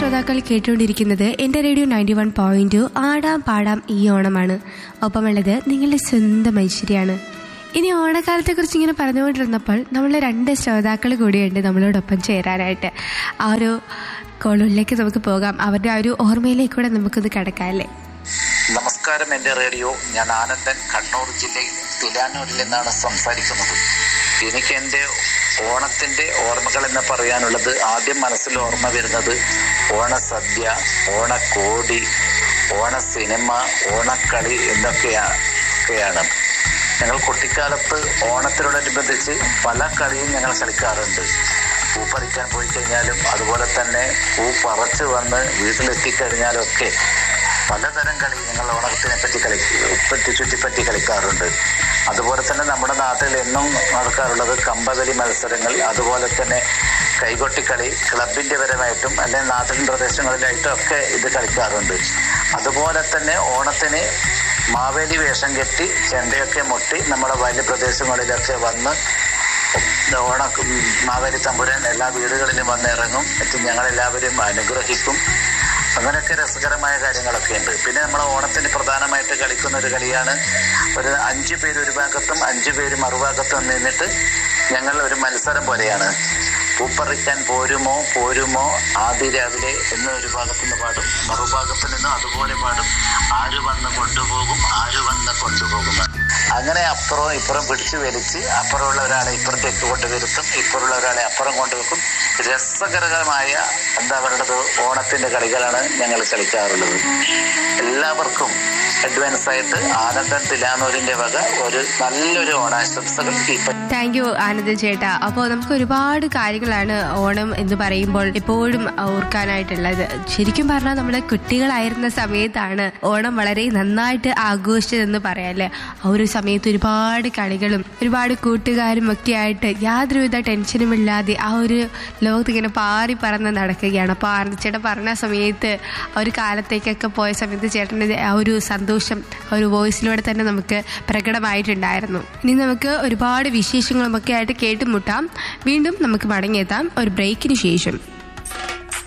ശ്രോതാക്കൾ കേട്ടുകൊണ്ടിരിക്കുന്നത് എൻ്റെ റേഡിയോ നയൻറ്റി വൺ പോയിന്റ് ആടാം പാടാം ഈ ഓണമാണ് ഒപ്പമുള്ളത് നിങ്ങളുടെ സ്വന്തം ഐശ്വര്യാണ് ഇനി ഓണക്കാലത്തെക്കുറിച്ച് ഇങ്ങനെ പറഞ്ഞുകൊണ്ടിരുന്നപ്പോൾ നമ്മളെ രണ്ട് ശ്രോതാക്കൾ കൂടിയുണ്ട് നമ്മളോടൊപ്പം ചേരാനായിട്ട് ആ ഒരു കോളുകളിലേക്ക് നമുക്ക് പോകാം അവരുടെ ആ ഒരു ഓർമ്മയിലേക്കൂടെ നമുക്കൊന്ന് കിടക്കാം അല്ലേ നമസ്കാരം എൻ്റെ റേഡിയോ ഞാൻ ആനന്ദൻ കണ്ണൂർ ജില്ലയിൽ തിലാനൂരിൽ നിന്നാണ് സംസാരിക്കുന്നത് എനിക്ക് എൻ്റെ ഓണത്തിൻ്റെ ഓർമ്മകൾ എന്ന് പറയാനുള്ളത് ആദ്യം മനസ്സിൽ ഓർമ്മ വരുന്നത് ഓണസദ്യ ഓണക്കോടി ഓണ സിനിമ ഓണക്കളി എന്നൊക്കെയാണ് ഒക്കെയാണ് ഞങ്ങൾ കുട്ടിക്കാലത്ത് ഓണത്തിനോടനുബന്ധിച്ച് പല കളിയും ഞങ്ങൾ കളിക്കാറുണ്ട് പൂ പറിക്കാൻ പോയി കഴിഞ്ഞാലും അതുപോലെ തന്നെ പൂ പറിച്ച് വന്ന് വീട്ടിലെത്തിക്കഴിഞ്ഞാലും ഒക്കെ പലതരം കളി ഞങ്ങൾ ഓണത്തിനെ പറ്റി കളി പറ്റി ചുറ്റിപ്പറ്റി കളിക്കാറുണ്ട് അതുപോലെ തന്നെ നമ്മുടെ നാട്ടിൽ എന്നും നടക്കാറുള്ളത് കമ്പകളി മത്സരങ്ങൾ അതുപോലെ തന്നെ കൈകൊട്ടിക്കളി ക്ലബിന്റെ പരമായിട്ടും അല്ലെങ്കിൽ നാട്ടിൻ പ്രദേശങ്ങളിലായിട്ടും ഒക്കെ ഇത് കളിക്കാറുണ്ട് അതുപോലെ തന്നെ ഓണത്തിന് മാവേലി വേഷം കെട്ടി ചെണ്ടയൊക്കെ മുട്ടി നമ്മുടെ വയൽ പ്രദേശങ്ങളിലൊക്കെ വന്ന് ഓണ മാവേലി തമ്പുരാൻ എല്ലാ വീടുകളിലും വന്ന് ഇറങ്ങും എന്നിട്ട് ഞങ്ങളെല്ലാവരും അനുഗ്രഹിക്കും അങ്ങനെയൊക്കെ രസകരമായ കാര്യങ്ങളൊക്കെ ഉണ്ട് പിന്നെ നമ്മൾ ഓണത്തിന് പ്രധാനമായിട്ട് കളിക്കുന്ന ഒരു കളിയാണ് ഒരു അഞ്ചു പേര് ഒരു ഭാഗത്തും അഞ്ചു പേര് മറുഭാഗത്തും നിന്നിട്ട് ഞങ്ങൾ ഒരു മത്സരം പോലെയാണ് പൂപ്പറിക്കാൻ പോരുമോ പോരുമോ ആദ്യ രാവിലെ എന്ന് ഒരു ഭാഗത്തു നിന്ന് പാടും മറുഭാഗത്തു നിന്ന് അതുപോലെ പാടും ആര് വന്ന് കൊണ്ടുപോകും ആര് വന്ന് കൊണ്ടുപോകും അങ്ങനെ അപ്പുറം ഇപ്പുറം പിടിച്ചു വലിച്ച് അപ്പുറമുള്ള ഒരാളെ ഇപ്പുറത്തേക്ക് കൊണ്ടുവരുത്തും ഇപ്പുറമുള്ള ഒരാളെ അപ്പുറം കൊണ്ടുവെക്കും രസകരമായ എന്താ പറയുന്നത് ഓണത്തിന്റെ കളികളാണ് ഞങ്ങൾ കളിക്കാറുള്ളത് എല്ലാവർക്കും അഡ്വാൻസ് ആയിട്ട് ആനന്ദൻ തിലാനൂരിന്റെ വക ഒരു നല്ലൊരു ഓണാശംസകൾ ഇപ്പൊ താങ്ക് യു ആനന്ദ ചേട്ടാ അപ്പോൾ നമുക്ക് ഒരുപാട് കാര്യങ്ങളാണ് ഓണം എന്ന് പറയുമ്പോൾ എപ്പോഴും ഓർക്കാനായിട്ടുള്ളത് ശരിക്കും പറഞ്ഞാൽ നമ്മൾ കുട്ടികളായിരുന്ന സമയത്താണ് ഓണം വളരെ നന്നായിട്ട് ആഘോഷിച്ചതെന്ന് പറയാല്ലേ ആ ഒരു സമയത്ത് ഒരുപാട് കളികളും ഒരുപാട് കൂട്ടുകാരും ഒക്കെ ആയിട്ട് യാതൊരുവിധ ടെൻഷനും ഇല്ലാതെ ആ ഒരു ലോകത്ത് ഇങ്ങനെ പാറി പറന്ന് നടക്കുകയാണ് അപ്പോൾ ആനന്ദ ചേട്ടൻ പറഞ്ഞ സമയത്ത് ആ ഒരു കാലത്തേക്കൊക്കെ പോയ സമയത്ത് ചേട്ടൻ്റെ ആ ഒരു സന്തോഷം ആ ഒരു വോയിസിലൂടെ തന്നെ നമുക്ക് പ്രകടമായിട്ടുണ്ടായിരുന്നു ഇനി നമുക്ക് ഒരുപാട് വിശേഷങ്ങളും ഒക്കെ ആയിട്ട് കേട്ടുമുട്ടാം വീണ്ടും നമുക്ക് മടങ്ങിയെത്താം ഒരു ബ്രേക്കിന് ശേഷം